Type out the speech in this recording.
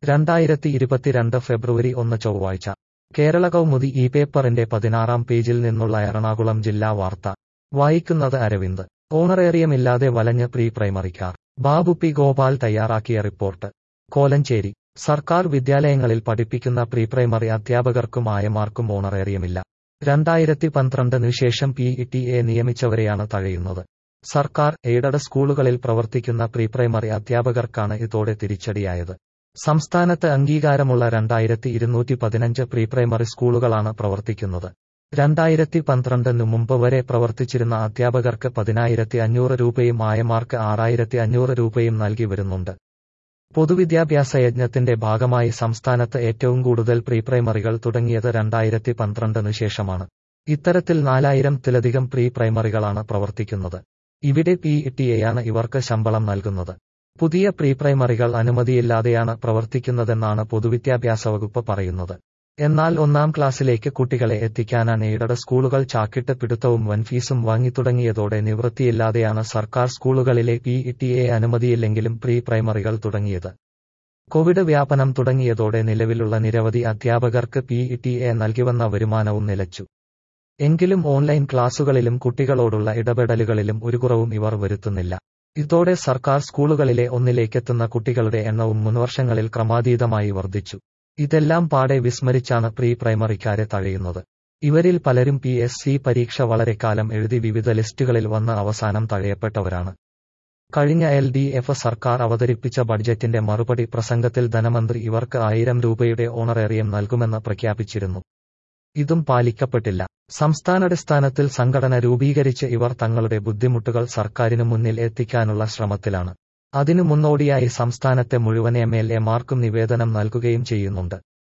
രണ്ടായിരത്തി ഇരുപത്തിരണ്ട് ഫെബ്രുവരി ഒന്ന് ചൊവ്വാഴ്ച കേരള കൗമുദി ഈ പേപ്പറിന്റെ പതിനാറാം പേജിൽ നിന്നുള്ള എറണാകുളം ജില്ലാ വാർത്ത വായിക്കുന്നത് അരവിന്ദ് ഓണറേറിയമില്ലാതെ വലഞ്ഞ് പ്രീ പ്രൈമറിക്കാർ ബാബു പി ഗോപാൽ തയ്യാറാക്കിയ റിപ്പോർട്ട് കോലഞ്ചേരി സർക്കാർ വിദ്യാലയങ്ങളിൽ പഠിപ്പിക്കുന്ന പ്രീ പ്രൈമറി അധ്യാപകർക്കും ആയമാർക്കും ഓണറേറിയമില്ല രണ്ടായിരത്തി പന്ത്രണ്ടിനു ശേഷം പി ഇ ടി എ നിയമിച്ചവരെയാണ് തഴയുന്നത് സർക്കാർ എയ്ഡഡ് സ്കൂളുകളിൽ പ്രവർത്തിക്കുന്ന പ്രീ പ്രൈമറി അധ്യാപകർക്കാണ് ഇതോടെ തിരിച്ചടിയായത് സംസ്ഥാനത്ത് അംഗീകാരമുള്ള രണ്ടായിരത്തി ഇരുന്നൂറ്റി പതിനഞ്ച് പ്രീ പ്രൈമറി സ്കൂളുകളാണ് പ്രവർത്തിക്കുന്നത് രണ്ടായിരത്തി പന്ത്രണ്ടിനു മുമ്പ് വരെ പ്രവർത്തിച്ചിരുന്ന അധ്യാപകർക്ക് പതിനായിരത്തി അഞ്ഞൂറ് രൂപയും ആയമാർക്ക് ആറായിരത്തി അഞ്ഞൂറ് രൂപയും നൽകി വരുന്നുണ്ട് പൊതുവിദ്യാഭ്യാസ യജ്ഞത്തിന്റെ ഭാഗമായി സംസ്ഥാനത്ത് ഏറ്റവും കൂടുതൽ പ്രീ പ്രൈമറികൾ തുടങ്ങിയത് രണ്ടായിരത്തി പന്ത്രണ്ടിനു ശേഷമാണ് ഇത്തരത്തിൽ നാലായിരത്തിലധികം പ്രീ പ്രൈമറികളാണ് പ്രവർത്തിക്കുന്നത് ഇവിടെ പി ടിയെയാണ് ഇവർക്ക് ശമ്പളം നൽകുന്നത് പുതിയ പ്രീ പ്രൈമറികൾ അനുമതിയില്ലാതെയാണ് പ്രവർത്തിക്കുന്നതെന്നാണ് പൊതുവിദ്യാഭ്യാസ വകുപ്പ് പറയുന്നത് എന്നാൽ ഒന്നാം ക്ലാസ്സിലേക്ക് കുട്ടികളെ എത്തിക്കാനാണ് എയ്ഡഡ് സ്കൂളുകൾ ചാക്കിട്ട് പിടുത്തവും വൻ ഫീസും വാങ്ങിത്തുടങ്ങിയതോടെ നിവൃത്തിയില്ലാതെയാണ് സർക്കാർ സ്കൂളുകളിലെ പി ടി എ അനുമതിയില്ലെങ്കിലും പ്രീ പ്രൈമറികൾ തുടങ്ങിയത് കോവിഡ് വ്യാപനം തുടങ്ങിയതോടെ നിലവിലുള്ള നിരവധി അധ്യാപകർക്ക് പി ടി എ നൽകിവന്ന വരുമാനവും നിലച്ചു എങ്കിലും ഓൺലൈൻ ക്ലാസുകളിലും കുട്ടികളോടുള്ള ഇടപെടലുകളിലും ഒരു കുറവും ഇവർ വരുത്തുന്നില്ല ഇതോടെ സർക്കാർ സ്കൂളുകളിലെ ഒന്നിലേക്കെത്തുന്ന കുട്ടികളുടെ എണ്ണവും മുൻവർഷങ്ങളിൽ ക്രമാതീതമായി വർദ്ധിച്ചു ഇതെല്ലാം പാടെ വിസ്മരിച്ചാണ് പ്രീ പ്രൈമറിക്കാരെ തഴയുന്നത് ഇവരിൽ പലരും പി എസ് സി പരീക്ഷ വളരെ കാലം എഴുതി വിവിധ ലിസ്റ്റുകളിൽ വന്ന് അവസാനം തഴയപ്പെട്ടവരാണ് കഴിഞ്ഞ എൽ ഡി എഫ് സർക്കാർ അവതരിപ്പിച്ച ബഡ്ജറ്റിന്റെ മറുപടി പ്രസംഗത്തിൽ ധനമന്ത്രി ഇവർക്ക് ആയിരം രൂപയുടെ ഓണറേറിയം നൽകുമെന്ന് പ്രഖ്യാപിച്ചിരുന്നു ഇതും പാലിക്കപ്പെട്ടില്ല സംസ്ഥാനാടിസ്ഥാനത്തിൽ സംഘടന രൂപീകരിച്ച് ഇവർ തങ്ങളുടെ ബുദ്ധിമുട്ടുകൾ സർക്കാരിനു മുന്നിൽ എത്തിക്കാനുള്ള ശ്രമത്തിലാണ് അതിനു മുന്നോടിയായി സംസ്ഥാനത്തെ മുഴുവൻ എം എൽ എമാർക്കും നിവേദനം നൽകുകയും ചെയ്യുന്നുണ്ട്